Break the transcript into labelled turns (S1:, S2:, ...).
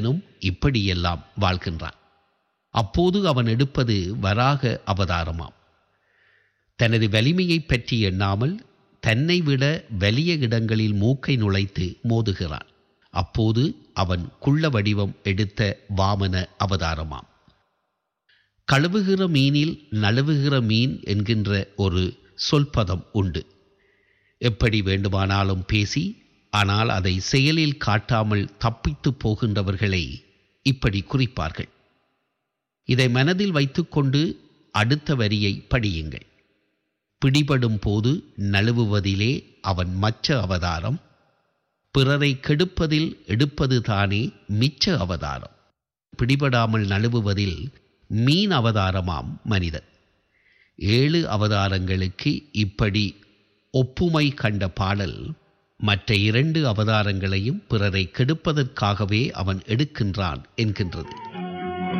S1: மனிதனும் இப்படியெல்லாம் வாழ்கின்றான் அப்போது அவன் எடுப்பது வராக அவதாரமாம் தனது வலிமையைப் பற்றி எண்ணாமல் தன்னை விட வலிய இடங்களில் மூக்கை நுழைத்து மோதுகிறான் அப்போது அவன் குள்ள வடிவம் எடுத்த வாமன அவதாரமாம் கழுவுகிற மீனில் நழுவுகிற மீன் என்கின்ற ஒரு சொல்பதம் உண்டு எப்படி வேண்டுமானாலும் பேசி ஆனால் அதை செயலில் காட்டாமல் தப்பித்து போகின்றவர்களை இப்படி குறிப்பார்கள் இதை மனதில் வைத்துக்கொண்டு அடுத்த வரியை படியுங்கள் பிடிபடும் போது நழுவுவதிலே அவன் மச்ச அவதாரம் பிறரை கெடுப்பதில் எடுப்பது தானே மிச்ச அவதாரம் பிடிபடாமல் நழுவுவதில் மீன் அவதாரமாம் மனிதன் ஏழு அவதாரங்களுக்கு இப்படி ஒப்புமை கண்ட பாடல் மற்ற இரண்டு அவதாரங்களையும் பிறரை கெடுப்பதற்காகவே அவன் எடுக்கின்றான் என்கின்றது